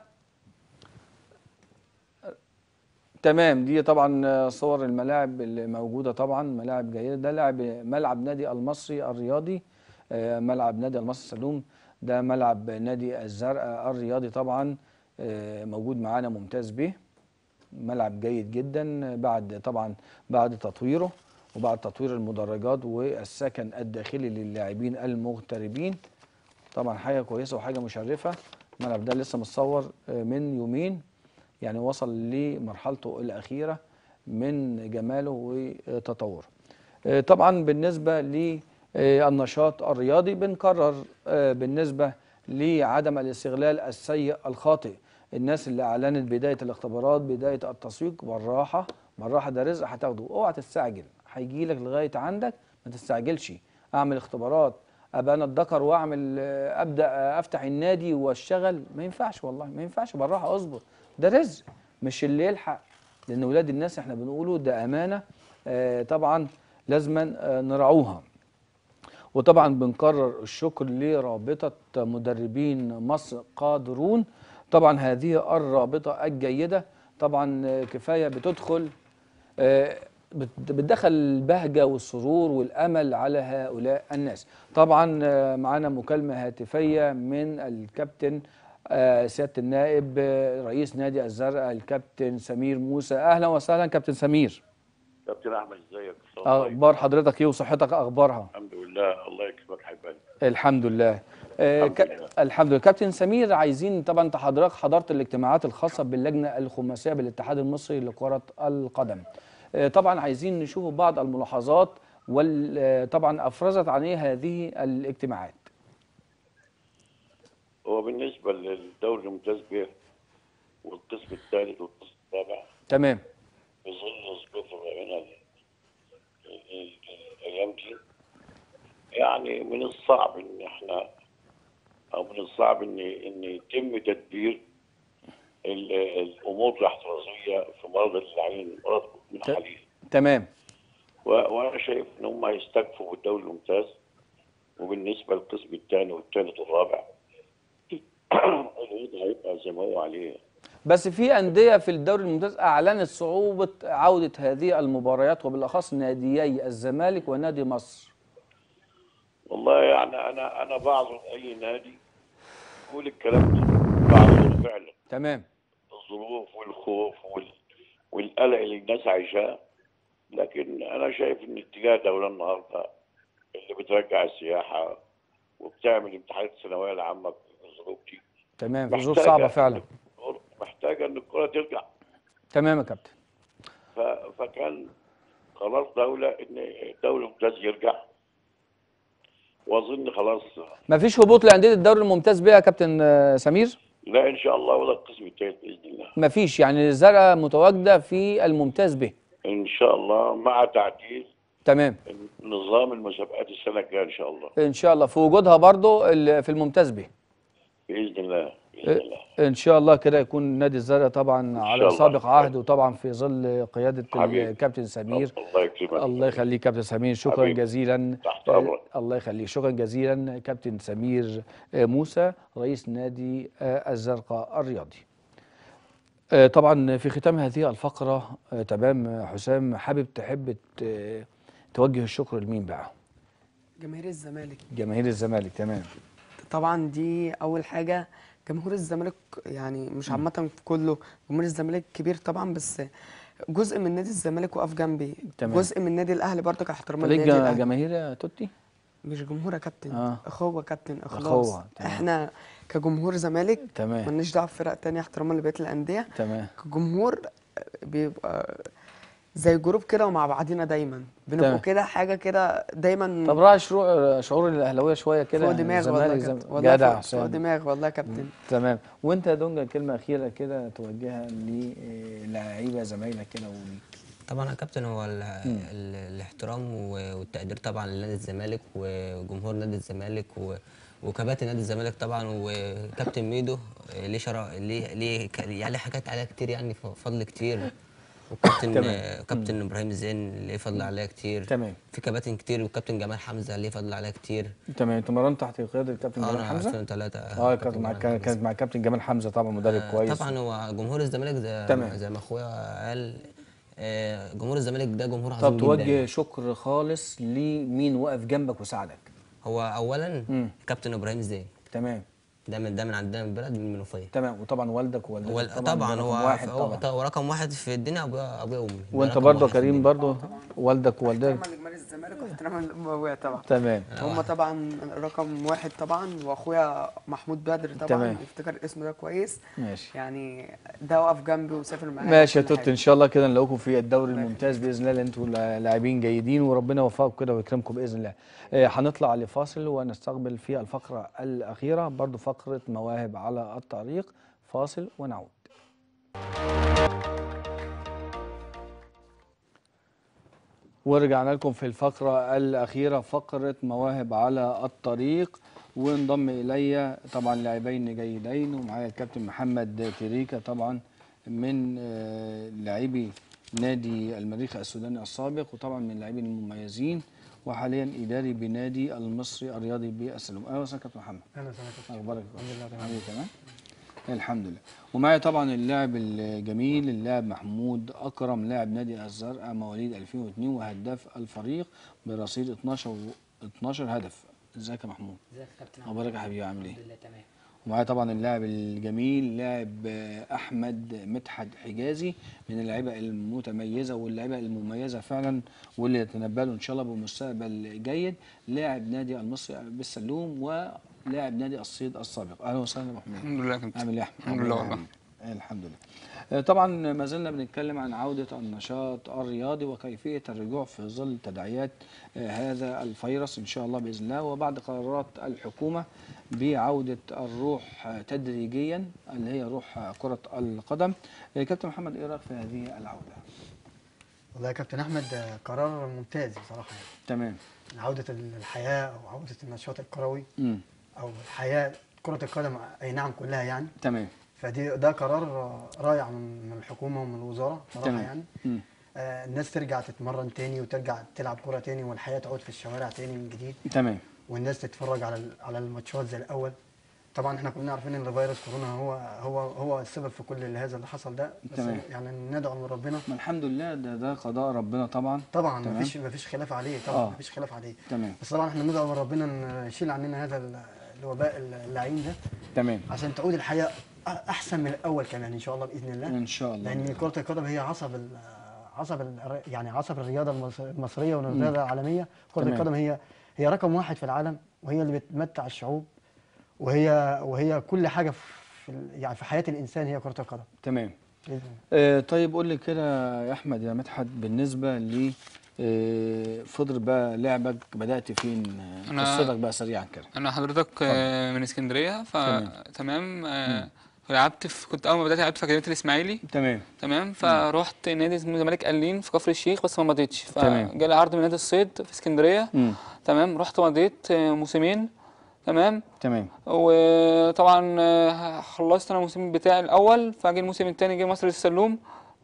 تمام دي طبعا آه، صور الملاعب اللي موجوده طبعا ملاعب جيده ده لاعب ملعب نادي المصري الرياضي آه، ملعب نادي المصري سلوم ده ملعب نادي الزرقاء الرياضي طبعا آه، موجود معانا ممتاز به ملعب جيد جدا بعد طبعا بعد تطويره وبعد تطوير المدرجات والسكن الداخلي للاعبين المغتربين طبعا حاجه كويسه وحاجه مشرفه الملعب ده لسه متصور آه، من يومين يعني وصل لمرحلته الاخيره من جماله وتطوره آه، طبعا بالنسبه للنشاط الرياضي بنكرر آه، بالنسبه لعدم الاستغلال السيء الخاطئ الناس اللي اعلنت بدايه الاختبارات بدايه التسويق بالراحه بالراحه ده رزق هتاخده اوعى تستعجل هيجي لك لغايه عندك ما تستعجلش اعمل اختبارات ابقى انا الذكر واعمل آه، ابدا آه، افتح النادي واشتغل ما ينفعش والله ما ينفعش بالراحه اصبر ده رزق مش اللي يلحق لان ولاد الناس احنا بنقوله ده امانه آه، طبعا لازما آه، نراعوها وطبعا بنكرر الشكر لرابطة مدربين مصر قادرون طبعا هذه الرابطة الجيدة طبعا آه، كفاية بتدخل آه، بت- بتدخل البهجة والسرور والأمل على هؤلاء الناس طبعا آه، معانا مكالمة هاتفية من الكابتن آه، سيادة النائب آه، رئيس نادي الزرقاء الكابتن سمير موسى أهلا وسهلا كابتن سمير كابتن احمد ازيك السلام عليكم. أخبار حضرتك إيه وصحتك أخبارها الحمد لله الله يكرمك حبيبي الحمد لله آه، الحمد ك- لله. الحمد لله كابتن سمير عايزين طبعا انت حضرتك حضرت الاجتماعات الخاصه باللجنه الخماسيه بالاتحاد المصري لكره القدم آه، طبعا عايزين نشوف بعض الملاحظات وطبعا افرزت عن ايه هذه الاجتماعات هو بالنسبه للدوري الممتاز به والقسم الثالث والقسم الرابع تمام في ظل ظروف من ال- ال- ال- الايام دي يعني من الصعب ان احنا او من الصعب ان ان يتم تدبير ال- الامور الاحترازيه في مرض العين مرض من ت- حاليا تمام و- وانا شايف ان هم هيستكفوا بالدوري الممتاز وبالنسبه للقسم الثاني والثالث والرابع الوضع هيبقى زي ما هو عليه بس في انديه في الدوري الممتاز اعلنت صعوبه عوده هذه المباريات وبالاخص ناديي الزمالك ونادي مصر والله يعني انا انا بعذر اي نادي يقول الكلام ده بعذره فعلا تمام الظروف والخوف وال... والقلق اللي الناس عايشاه لكن انا شايف ان اتجاه الدوله النهارده اللي بترجع السياحه وبتعمل امتحانات الثانويه العامه في الظروف دي تمام في ظروف محتاجة- صعبه فعلا محتاجه ان الكره ترجع تمام يا كابتن ف... فكان قرار دوله ان الدوري الممتاز يرجع واظن خلاص مفيش هبوط لانديه الدوري الممتاز بيها يا كابتن آه، سمير لا ان شاء الله ولا القسم الثالث باذن الله مفيش يعني الزرقاء متواجده في الممتاز به ان شاء الله مع تعديل تمام نظام المسابقات السنه الجايه ان شاء الله ان شاء الله في وجودها برضو ال- في الممتاز به باذن الله باذن الله ان شاء الله كده يكون نادي الزرقاء طبعا على الله. سابق عهد وطبعا في ظل قياده حبيبي. الكابتن سمير الله يكرمك الله يخليك كابتن سمير شكرا حبيبي. جزيلا تحت أمرك. آه، الله يخليك شكرا جزيلا كابتن سمير آه، موسى رئيس نادي آه، الزرقاء الرياضي آه، طبعا في ختام هذه الفقرة آه، تمام آه، حسام حابب تحب ت- توجه الشكر لمين بقى جماهير الزمالك جماهير الزمالك تمام طبعا دي اول حاجه جمهور الزمالك يعني مش عامه في كله جمهور الزمالك كبير طبعا بس جزء من نادي الزمالك وقف جنبي تمام. جزء من نادي الاهلي برضك احترام ليك النادي جا- الاهلي جماهير يا توتي مش جمهور يا كابتن آه. اخوه كابتن اخلاص أخوة، تمام. احنا كجمهور زمالك تمام مالناش دعوه بفرق تانية احتراما لبقيه الانديه تمام كجمهور بيبقى زي جروب كده ومع بعضينا دايما بنبقوا تمام. كده حاجه كده دايما طب راعي شعور شعور الاهلاويه شويه كده فوق دماغ والله يا الزمالك كابتن زم- والله جدع فوق- فوق حسام دماغ والله يا كابتن تمام وانت يا دونجا كلمه اخيره كده توجهها للاعيبه زمايلك كده وليك طبعا يا كابتن هو ال ال الاحترام و- والتقدير طبعا لنادي الزمالك وجمهور نادي الزمالك و- وكباتن نادي الزمالك طبعا وكابتن ميدو آه، ليه شرا ليه ليه ك- يعني حاجات عليها كتير يعني ف- فضل كتير وكابتن تمام. آه، كابتن ابراهيم زين ليه فضل عليها كتير تمام. في كباتن كتير وكابتن جمال حمزه ليه فضل عليها كتير تمام انت مرنت تحت قياده الكابتن جمال انا حمزه 2003 اه كانت مع جمال كانت مع كابتن جمال حمزه طبعا مدرب آه، كويس طبعا هو جمهور الزمالك زي, تمام. زي ما اخويا قال آه، جمهور الزمالك ده جمهور عظيم طب جدا توجه شكر خالص لمين وقف جنبك وساعدك هو اولا مم. كابتن ابراهيم زين تمام ده من ده من عندنا من البلد من المنوفيه تمام وطبعا والدك ووالدتك هو طبعا ده هو رقم واحد هو طبعا هو رقم واحد في الدنيا ابويا ابويا وامي ده وانت رقم برضه واحد في كريم الدنيا. برضه والدك ووالدتك احتراما لجمال الزمالك واحتراما للامويه طبعا تمام هم طبعا رقم واحد طبعا واخويا محمود بدر طبعا تمام. يفتكر الاسم ده كويس ماشي يعني ده وقف جنبي وسافر معايا ماشي يا وكل توت حاجة. ان شاء الله كده نلاقيكم في الدوري الممتاز باذن الله لان انتوا لا- لاعبين جيدين وربنا يوفقكم كده ويكرمكم باذن الله آه، هنطلع لفاصل ونستقبل في الفقره الاخيره برضو فقره مواهب على الطريق فاصل ونعود ورجعنا لكم في الفقرة الأخيرة فقرة مواهب على الطريق وانضم إلي طبعا لاعبين جيدين ومعايا الكابتن محمد تريكا طبعا من آه، لاعبي نادي المريخ السوداني السابق وطبعا من اللاعبين المميزين وحاليا إداري بنادي المصري الرياضي بالسلوم أهلا وسهلا كابتن محمد اهلا وسهلا أخبارك الحمد لله تمام. عامل إيه تمام الحمد لله ومعي طبعا اللاعب الجميل اللاعب محمود اكرم لاعب نادي الزرقاء مواليد 2002 وهداف الفريق برصيد 12 و 12 هدف ازيك يا محمود ازيك يا كابتن اخبارك يا حبيبي عامل ايه الحمد لله تمام ومعايا طبعا اللاعب الجميل لاعب آه، احمد مدحت حجازي من اللعيبه المتميزه واللعيبه المميزه فعلا واللي يتنبأ له ان شاء الله بمستقبل جيد لاعب نادي المصري بالسلوم ولاعب نادي الصيد السابق اهلا وسهلا يا محمود الحمد لله يا كابتن عامل ايه يا احمد الحمد لله والله آه، الحمد لله آه، طبعا ما زلنا بنتكلم عن عودة النشاط الرياضي وكيفية الرجوع في ظل تداعيات آه، هذا الفيروس إن شاء الله بإذن الله وبعد قرارات الحكومة بعودة الروح آه، تدريجيا اللي هي روح آه، كرة القدم آه، كابتن محمد إيه رأيك في هذه العودة؟ والله يا كابتن احمد ده قرار ممتاز بصراحه يعني تمام عوده الحياه او عوده النشاط الكروي مم. او الحياه كره القدم اي نعم كلها يعني تمام فدي ده قرار رائع من من الحكومه ومن الوزاره بصراحه تمام. يعني مم. آه الناس ترجع تتمرن تاني وترجع تلعب كره تاني والحياه تعود في الشوارع تاني من جديد تمام والناس تتفرج على ال- على الماتشات زي الاول طبعا احنا كلنا عارفين ان فيروس كورونا هو هو هو السبب في كل اللي هذا اللي حصل ده بس تمام. يعني ندعو من ربنا ما الحمد لله ده ده قضاء ربنا طبعا طبعا تمام. مفيش مفيش خلاف عليه طبعا آه. مفيش خلاف عليه تمام بس طبعا احنا ندعو من ربنا ان يشيل عننا هذا ال- الوباء اللعين ده تمام عشان تعود الحياه أ- احسن من الاول كمان ان شاء الله باذن الله إن شاء الله لان كره القدم هي عصب ال- عصب ال- يعني عصب الرياضه المص- المصريه والرياضه العالميه كره تمام. القدم هي هي رقم واحد في العالم وهي اللي بتمتع الشعوب وهي وهي كل حاجه في ال- يعني في حياه الانسان هي كره القدم تمام بإذن آه طيب قول لي كده يا احمد يا مدحت بالنسبه ل آه، فضل بقى لعبك بدات فين آه، أنا- قصتك بقى سريعا كده انا حضرتك آه، من اسكندريه تمام. فتمام آه، لعبت في كنت اول ما بدات لعبت في اكاديميه الاسماعيلي تمام تمام فروحت نادي اسمه الزمالك قلين في كفر الشيخ بس ما مضيتش تمام. فجالي عرض من نادي الصيد في اسكندريه مم. تمام رحت مضيت آه، موسمين تمام تمام وطبعا آه، خلصت انا الموسم بتاعي الاول فجه الموسم الثاني جه مصر السلوم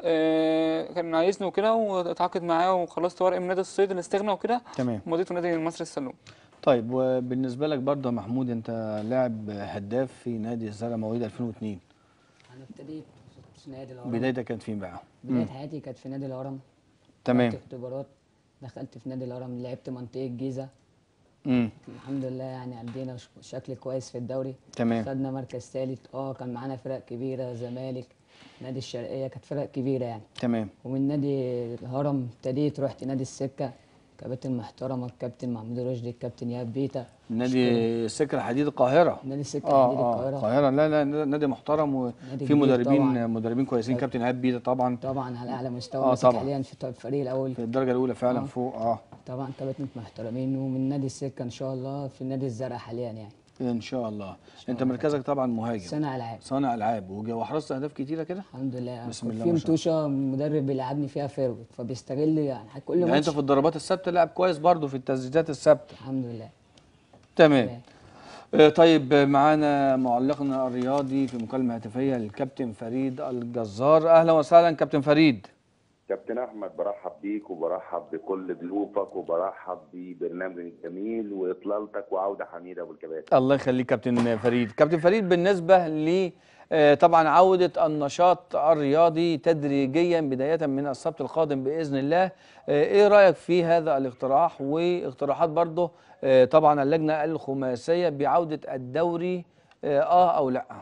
آه، كان عايزني وكده واتعاقد معاه وخلصت ورقي من نادي الصيد الاستغنى وكده تمام مضيت في نادي مصر السلوم طيب وبالنسبه لك برضه يا محمود انت لاعب هداف في نادي الزرقاء مواليد 2002 انا ابتديت في نادي الهرم بدايتك كانت فين بقى؟ بدايه مم. حياتي كانت في نادي الهرم تمام خدت اختبارات دخلت في نادي الهرم لعبت منطقه الجيزه امم الحمد لله يعني عدينا ش- شكل كويس في الدوري تمام خدنا مركز ثالث اه كان معانا فرق كبيره زمالك نادي الشرقيه كانت فرق كبيره يعني تمام ومن نادي الهرم ابتديت رحت نادي السكه كابتن محترمه الكابتن محمود رشدي الكابتن ايهاب بيتا نادي سكر حديد القاهره نادي السكه اه حديد اه القاهره القاهره لا لا نادي محترم نادي وفي كبير مدربين طبعاً. مدربين كويسين كابتن ايهاب بيتا طبعا طبعا على اعلى مستوى آه ماسك طبعاً. حاليا في الفريق الاول في الدرجه الاولى فعلا آه. فوق اه طبعا كابتن محترمين ومن نادي السكه ان شاء الله في نادي الزرع حاليا يعني ان شاء الله انت مركزك طبعا مهاجم صانع العاب صانع العاب وج- وحرزت اهداف كتيره كده الحمد لله بسم كان الله في ما شاء الله. متوشه مدرب بيلعبني فيها فيرود فبيستغل يعني كل يعني ماتش انت في الضربات الثابته لاعب كويس برضو في التسديدات الثابته الحمد لله تمام تمام. آه، طيب آه، معانا معلقنا الرياضي في مكالمه هاتفيه الكابتن فريد الجزار اهلا وسهلا كابتن فريد كابتن احمد برحب بيك وبرحب بكل ضيوفك وبرحب ببرنامج الجميل واطلالتك وعوده حميده ابو الكباتن الله يخليك كابتن فريد كابتن فريد بالنسبة ل آه، طبعا عودة النشاط الرياضي تدريجيا بداية من السبت القادم بإذن الله آه، ايه رأيك في هذا الاقتراح واقتراحات برضه آه، طبعا اللجنة الخماسية بعودة الدوري اه آه او لا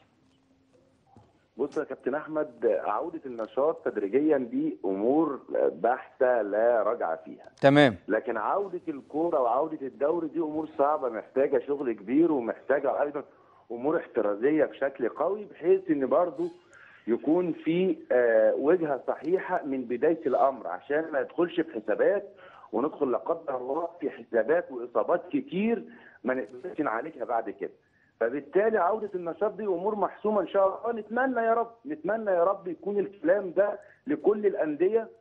بص يا كابتن احمد عوده النشاط تدريجيا دي امور بحته لا رجعه فيها تمام لكن عوده الكوره وعوده الدوري دي امور صعبه محتاجه شغل كبير ومحتاجه ايضا امور احترازيه بشكل قوي بحيث ان برضو يكون في آه، وجهه صحيحه من بدايه الامر عشان ما ندخلش في حسابات وندخل لا قدر الله في حسابات واصابات كتير ما نقدرش نعالجها بعد كده فبالتالي عوده النشاط دي امور محسومه ان شاء الله نتمنى يا رب نتمنى يا رب يكون الكلام ده لكل الانديه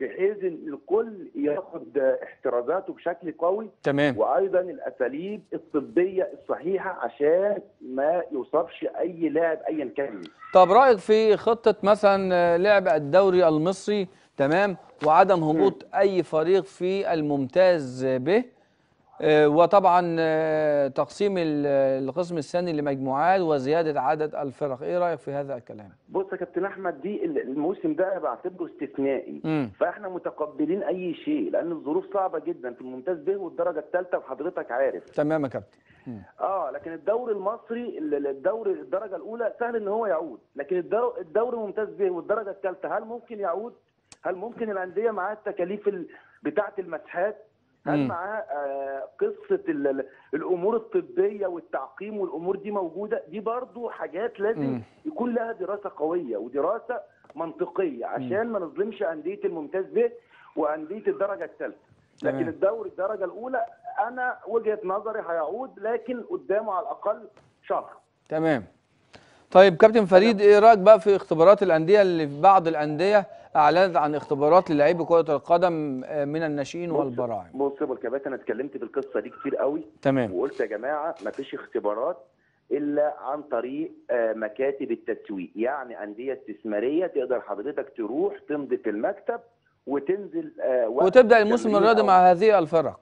بحيث ان الكل ياخد احترازاته بشكل قوي تمام وايضا الاساليب الطبيه الصحيحه عشان ما يصابش اي لاعب ايا كان مين. طب رايك في خطه مثلا آه، لعب الدوري المصري تمام وعدم هبوط اي فريق في الممتاز به آه، وطبعا آه، تقسيم ال- القسم الثاني لمجموعات وزياده عدد الفرق ايه رايك في هذا الكلام بص يا كابتن احمد دي ال- الموسم ده بعتبره استثنائي مم. فاحنا متقبلين اي شيء لان الظروف صعبه جدا في الممتاز به والدرجه الثالثه وحضرتك عارف تمام يا كابتن اه لكن الدوري المصري ال- ال- الدوري الدرجه الاولى سهل ان هو يعود لكن الدور- الدوري الممتاز به والدرجه الثالثه هل ممكن يعود هل ممكن الانديه معاها التكاليف ال- بتاعه المسحات هل مم. معاه آه، قصه ال- ال- الامور الطبيه والتعقيم والامور دي موجوده دي برضو حاجات لازم مم. يكون لها دراسه قويه ودراسه منطقيه عشان ما نظلمش انديه الممتاز به وانديه الدرجه الثالثه لكن تمام. الدوري الدرجه الاولى انا وجهه نظري هيعود لكن قدامه على الاقل شهر تمام طيب كابتن فريد ايه رايك بقى في اختبارات الانديه اللي في بعض الانديه اعلنت عن اختبارات للاعبي كره القدم آه، من الناشئين والبراعم بص يا ابو الكباتن انا اتكلمت في القصه دي كتير قوي تمام وقلت يا جماعه ما فيش اختبارات الا عن طريق آه، مكاتب التسويق يعني انديه استثماريه تقدر حضرتك تروح تمضي في المكتب وتنزل آه، وقت وتبدا الموسم التمرين الرياضي أو- مع هذه الفرق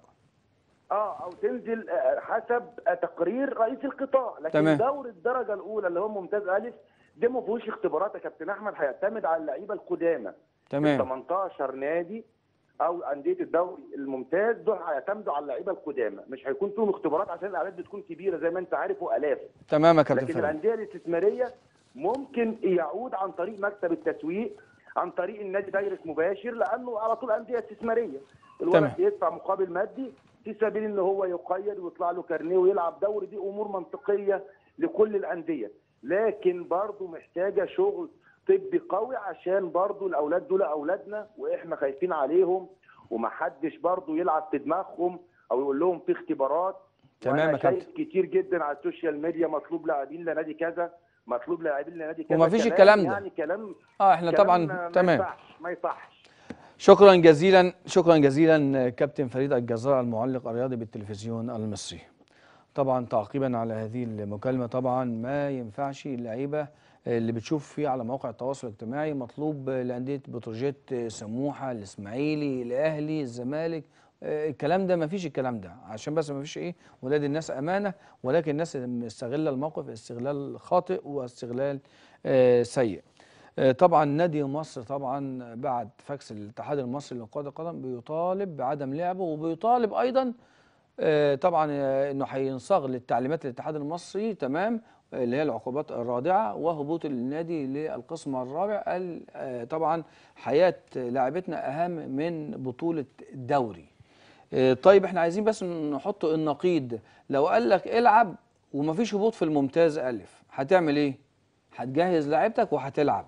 اه او تنزل آه، حسب آه، تقرير رئيس القطاع لكن تمام. دوري الدرجه الاولى اللي هو ممتاز الف ده ما فيهوش اختبارات يا كابتن احمد هيعتمد على اللعيبه القدامى تمام 18 نادي او انديه الدوري الممتاز دول هيعتمدوا على اللعيبه القدامى مش هيكون فيهم اختبارات عشان الاعداد بتكون كبيره زي ما انت عارف والاف تمام يا كابتن لكن فريد الانديه الاستثماريه ممكن يعود عن طريق مكتب التسويق عن طريق النادي دايركت مباشر لانه على طول انديه استثماريه تمام. الولد يدفع مقابل مادي في سبيل ان هو يقيد ويطلع له كارنيه ويلعب دوري دي امور منطقيه لكل الانديه لكن برضه محتاجه شغل طبي قوي عشان برضه الاولاد دول اولادنا واحنا خايفين عليهم ومحدش برضه يلعب في دماغهم او يقول لهم في اختبارات تمام وأنا يا شايف كابتن. كتير جدا على السوشيال ميديا مطلوب لاعبين لنادي كذا مطلوب لاعبين لنادي كذا ومفيش كلام الكلام ده. يعني كلام اه احنا كلام طبعا ما تمام يصحش ما يصحش شكرا جزيلا شكرا جزيلا كابتن فريد الجزار المعلق الرياضي بالتلفزيون المصري طبعا تعقيبا على هذه المكالمه طبعا ما ينفعش اللعيبه اللي بتشوف فيه على مواقع التواصل الاجتماعي مطلوب لانديه بتروجيت سموحه الاسماعيلي الاهلي الزمالك آه، الكلام ده ما فيش الكلام ده عشان بس ما فيش ايه ولاد الناس امانه ولكن الناس مستغله الموقف استغلال خاطئ واستغلال آه، سيء آه، طبعا نادي مصر طبعا بعد فاكس الاتحاد المصري لكرة القدم بيطالب بعدم لعبه وبيطالب ايضا آه، طبعا آه، انه هينصاغ للتعليمات الاتحاد المصري تمام آه، اللي هي العقوبات الرادعه وهبوط النادي للقسم الرابع ال- آه، طبعا حياه لاعبتنا اهم من بطوله الدوري آه، طيب احنا عايزين بس نحط النقيض لو قال لك العب ومفيش هبوط في الممتاز الف هتعمل ايه هتجهز لعيبتك وهتلعب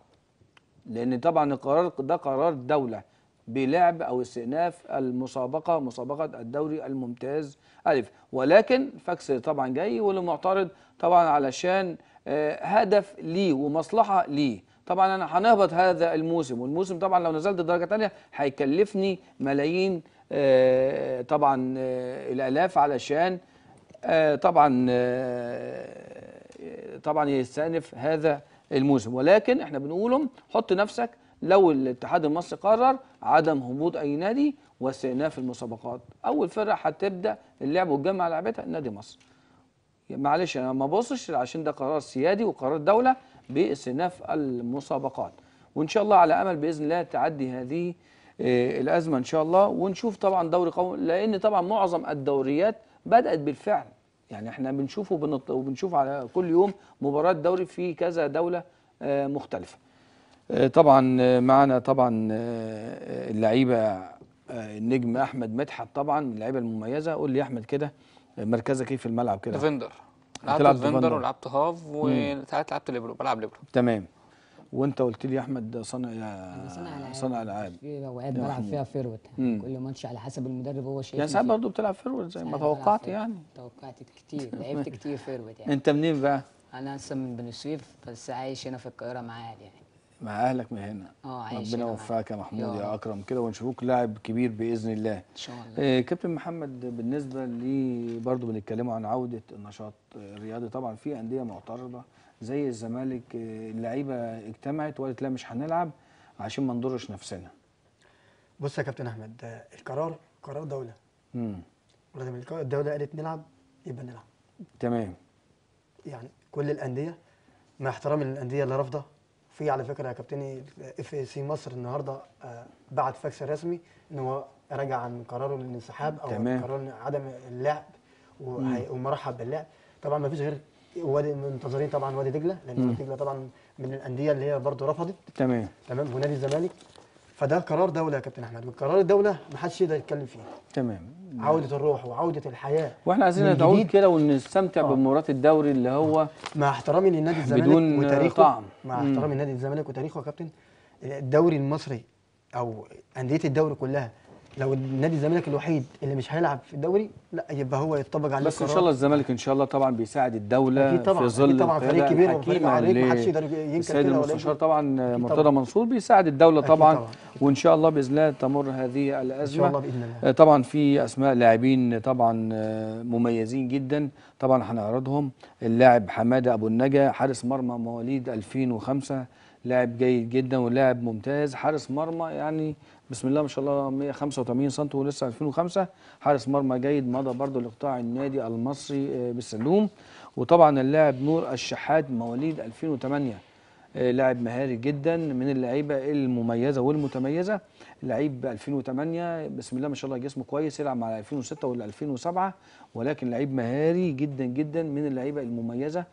لان طبعا القرار ده قرار دوله بلعب او استئناف المسابقه مسابقه الدوري الممتاز الف ولكن فاكس طبعا جاي واللي معترض طبعا علشان آه، هدف ليه ومصلحه ليه طبعا انا هنهبط هذا الموسم والموسم طبعا لو نزلت درجه ثانيه هيكلفني ملايين آه، طبعا آه، الالاف علشان آه، طبعا آه، طبعا يستأنف هذا الموسم ولكن احنا بنقولهم حط نفسك لو الاتحاد المصري قرر عدم هبوط اي نادي واستئناف المسابقات اول فرقه هتبدا اللعب وتجمع لعبتها نادي مصر معلش انا ما ببصش عشان ده قرار سيادي وقرار دوله باستئناف المسابقات وان شاء الله على امل باذن الله تعدي هذه آه، الازمه ان شاء الله ونشوف طبعا دوري قوي لان طبعا معظم الدوريات بدات بالفعل يعني احنا بنشوفه وبنط- وبنشوف على كل يوم مباراه دوري في كذا دوله آه، مختلفه آه، طبعا آه، معنا طبعا آه، اللعيبه آه، النجم احمد مدحت طبعا من اللعيبه المميزه قول لي يا احمد كده آه، مركزك ايه في الملعب كده ديفندر لعبت بتلعب ديفندر ديفندر. ولعبت هاف وساعات لعبت ليبرو بلعب ليبرو تمام وانت قلت لي يا احمد صانع صنع العاب صانع العاب في اوقات يا بلعب محمود. فيها فيروت مم. كل ماتش على حسب المدرب هو شايف يعني ساعات برضه بتلعب فيرود زي ما توقعت يعني توقعت كتير لعبت كتير فيروت يعني انت منين بقى؟ انا اصلا من بني سويف بس عايش هنا في القاهره معاد يعني مع اهلك من هنا اه عايش ربنا هنا يوفقك يا محمود يا يا رب. اكرم كده ونشوفوك لاعب كبير باذن الله ان شاء الله آه، كابتن محمد بالنسبه لي برضو بنتكلموا عن عوده النشاط الرياضي طبعا في انديه معترضه زي الزمالك آه، اللعيبه اجتمعت وقالت لا مش هنلعب عشان ما نضرش نفسنا بص يا كابتن احمد آه، القرار قرار دوله امم ولازم الك- الدوله قالت نلعب يبقى نلعب تمام يعني كل الانديه مع احترامي للانديه اللي رافضه في على فكره يا كابتني اف اي سي مصر النهارده آه، بعت فاكس رسمي ان هو راجع عن قراره الانسحاب او تمام. قرار عدم اللعب وهي- ومرحب باللعب طبعا ما فيش غير وادي منتظرين طبعا وادي دجله لان مم. وادي دجله طبعا من الانديه اللي هي برضه رفضت تمام تمام ونادي الزمالك فده قرار دوله يا كابتن احمد والقرار الدوله ما حدش يقدر يتكلم فيه تمام عوده الروح وعوده الحياه واحنا عايزين من نتعود جديد. كده ونستمتع آه. بمباراه الدوري اللي هو مع احترامي للنادي الزمالك بدون وتاريخه طعم. مع مم. احترامي لنادي الزمالك وتاريخه يا كابتن الدوري المصري او انديه الدوري كلها لو النادي الزمالك الوحيد اللي مش هيلعب في الدوري لا يبقى هو يطبق عليه بس ان القرار. شاء الله الزمالك ان شاء الله طبعا بيساعد الدوله أكيد طبعاً، في أكيد ظل طبعاً، فريق القيادة كبير وفريق الحكيمة عريق، ل- محدش يقدر ينكر السيد كده ولا المستشار ينكر. طبعا أكيد مرتضى طبعاً. منصور بيساعد الدوله أكيد طبعا طبعاً. وان شاء الله باذن الله تمر هذه الازمه الله بإذن الله. آه، طبعا في اسماء لاعبين طبعا آه، مميزين جدا طبعا هنعرضهم اللاعب حماده ابو النجا حارس مرمى مواليد 2005 لاعب جيد جدا ولاعب ممتاز حارس مرمى يعني بسم الله ما شاء الله 185 سم ولسه 2005 حارس مرمى جيد مضى برضه لقطاع النادي المصري آه، بالسلوم وطبعا اللاعب نور الشحات مواليد 2008 آه، لاعب مهاري جدا من اللعيبه المميزه والمتميزه لعيب 2008 بسم الله ما شاء الله جسمه كويس يلعب مع 2006 ولا 2007 ولكن لعيب مهاري جدا جدا من اللعيبه المميزه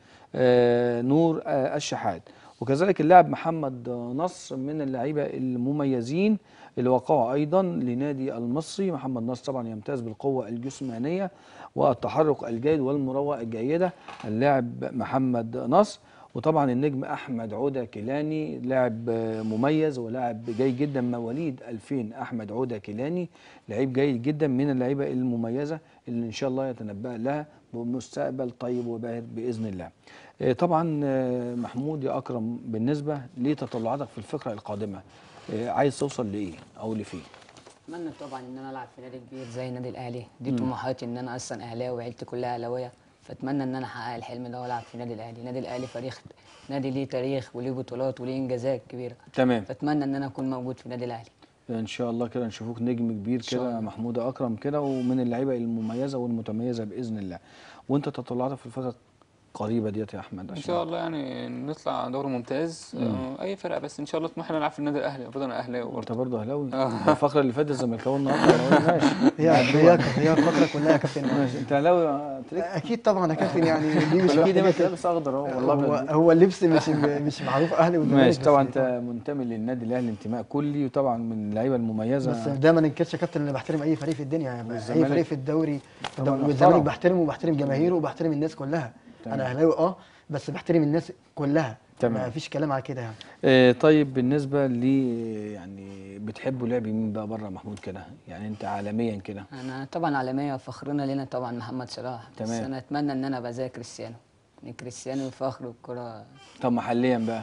آه، نور آه، الشحات وكذلك اللاعب محمد نصر من اللعيبه المميزين اللي وقعوا ايضا لنادي المصري محمد نصر طبعا يمتاز بالقوه الجسمانيه والتحرك الجيد والمروءه الجيده اللاعب محمد نصر وطبعا النجم احمد عوده كيلاني لاعب آه، مميز ولاعب جيد جدا مواليد 2000 احمد عوده كيلاني لعيب جيد جدا من اللعيبه المميزه اللي ان شاء الله يتنبأ لها بمستقبل طيب وباهر باذن الله. آه، طبعا آه، محمود يا اكرم بالنسبه لتطلعاتك في الفقره القادمه آه، عايز توصل لايه او لفين؟ اتمنى طبعا ان انا العب في نادي كبير زي النادي الاهلي دي مم. طموحاتي ان انا اصلا اهلاوي وعيلتي كلها اهلاويه فاتمنى ان انا احقق الحلم ده والعب في النادي الاهلي النادي الاهلي فريق نادي ليه تاريخ وليه بطولات وليه انجازات كبيره تمام فاتمنى ان انا اكون موجود في النادي الاهلي ان شاء الله كده نشوفوك نجم كبير شاء كده الله. محمود اكرم كده ومن اللعيبه المميزه والمتميزه باذن الله وانت تطلعاتك في الفتره القريبه ديت يا احمد ان عشان شاء الله يعني نطلع دوري ممتاز مم. آه، اي فرقه بس ان شاء الله طموحنا نلعب في النادي الاهلي المفروض انا اهلاوي انت برضه اهلاوي آه. الفقره اللي فاتت الزملكاوي النهارده أهلاوي، ماشي هي هي هي الفقره كلها يا كابتن ماشي انت اهلاوي يا تريك اكيد طبعا يا كابتن يعني دي مش كل واحد محتاجة لابس اخضر اهو والله هو, بجد. هو اللبس مش مش معروف اهلي والزمالك ماشي بس طبعا انت منتمي للنادي الاهلي انتماء كلي وطبعا من اللعيبه المميزه بس ده ما ننكرش يا كابتن انا بحترم اي فريق في الدنيا يعني اي والزمالك فريق في الدوري طبعاً والزمالك محترم. بحترمه وبحترم جماهيره وبحترم الناس كلها تمام. انا اهلاوي اه بس بحترم الناس كلها تمام. ما فيش كلام على كده يعني آه طيب بالنسبه لي يعني بتحبوا لعب مين بقى بره محمود كده يعني انت عالميا كده انا طبعا عالميه فخرنا لنا طبعا محمد صلاح بس تمام. انا اتمنى ان انا ابقى زي كريستيانو يعني كريستيانو فخر الكره طب محليا بقى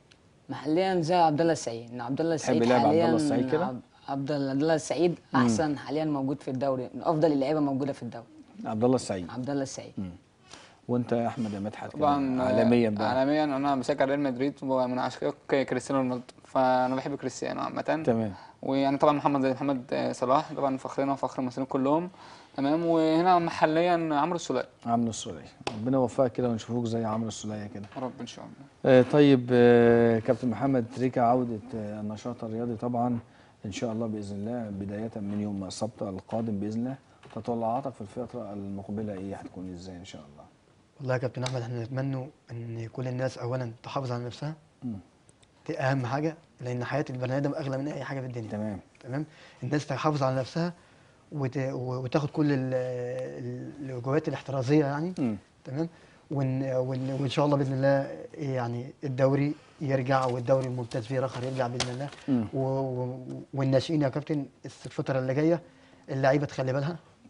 محليا زي عبد الله السعيد ان عبد الله تحب السعيد لعب عبد الله حاليا السعيد كده؟ عب- عبد الله عبد الله السعيد احسن حاليا موجود في الدوري من افضل اللعيبه موجوده في الدوري عبد الله السعيد عبد الله السعيد وانت يا احمد يا مدحت كده طبعا آه، عالميا بقى عالميا انا بشجع ريال مدريد ومن عشاق كريستيانو رونالدو فانا بحب كريستيانو عامه تمام ويعني طبعا محمد زي محمد آه، صلاح طبعا فخرنا وفخر المصريين كلهم تمام وهنا محليا عمرو السولية عمرو السولية ربنا يوفقك كده ونشوفوك زي عمرو السولية كده يا رب ان شاء الله آه طيب آه كابتن محمد تريكا عودة آه النشاط الرياضي طبعا ان شاء الله باذن الله بداية من يوم السبت القادم باذن الله تطلعاتك في الفترة المقبلة ايه هتكون ازاي ان شاء الله والله يا كابتن احمد احنا نتمنى ان كل الناس اولا تحافظ على نفسها مم. دي اهم حاجه لان حياه البني ادم اغلى من اي حاجه في الدنيا تمام تمام الناس تحافظ على نفسها وت... وتاخد كل ال- ال- الوجبات الاحترازيه يعني مم. تمام وان وان وان شاء الله باذن الله يعني الدوري يرجع والدوري الممتاز فيه الاخر يرجع باذن الله مم. و... و... والناشئين يا كابتن الفتره اللي جايه اللعيبه تخلي بالها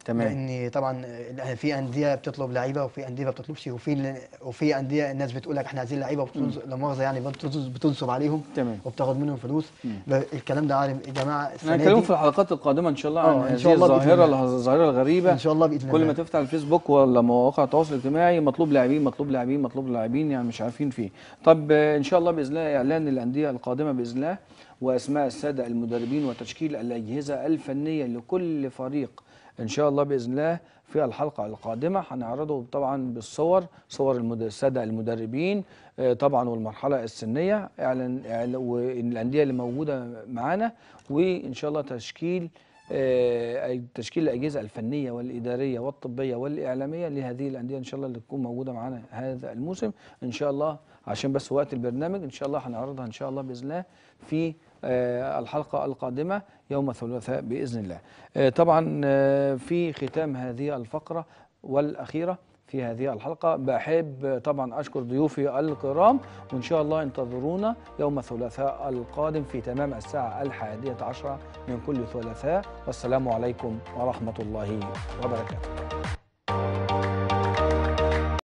تمام. لان طبعا آه، في انديه بتطلب لعيبه وفي انديه ما بتطلبش وفي وفي انديه الناس بتقول لك احنا عايزين لعيبه وبتنصب لا مؤاخذه يعني بتنصب بتنصب عليهم تمام. وبتاخد منهم فلوس ب- الكلام ده عارف يا جماعه احنا السنه هنتكلم دي في الحلقات القادمه ان شاء الله آه، عن إن هذه شاء الله بإذن الظاهره الله. الظاهره الغريبه ان شاء الله باذن كل الله ما تفتح الفيسبوك ولا مواقع التواصل الاجتماعي مطلوب لاعبين مطلوب لاعبين مطلوب لاعبين يعني مش عارفين فيه طب آه، ان شاء الله باذن الله اعلان الانديه القادمه باذن الله واسماء الساده المدربين وتشكيل الاجهزه الفنيه لكل فريق ان شاء الله باذن الله في الحلقه القادمه هنعرضه طبعا بالصور صور المد- الساده المدربين آه، طبعا والمرحله السنيه اعلن إعلان- والانديه اللي موجوده معانا وان شاء الله تشكيل آه، أي تشكيل الاجهزه الفنيه والاداريه والطبيه والاعلاميه لهذه الانديه ان شاء الله اللي تكون موجوده معانا هذا الموسم ان شاء الله عشان بس وقت البرنامج ان شاء الله هنعرضها ان شاء الله باذن الله في آه، الحلقه القادمه يوم الثلاثاء باذن الله. آه، طبعا آه، في ختام هذه الفقره والاخيره في هذه الحلقة بحب طبعا أشكر ضيوفي الكرام وإن شاء الله انتظرونا يوم الثلاثاء القادم في تمام الساعة الحادية عشرة من كل ثلاثاء والسلام عليكم ورحمة الله وبركاته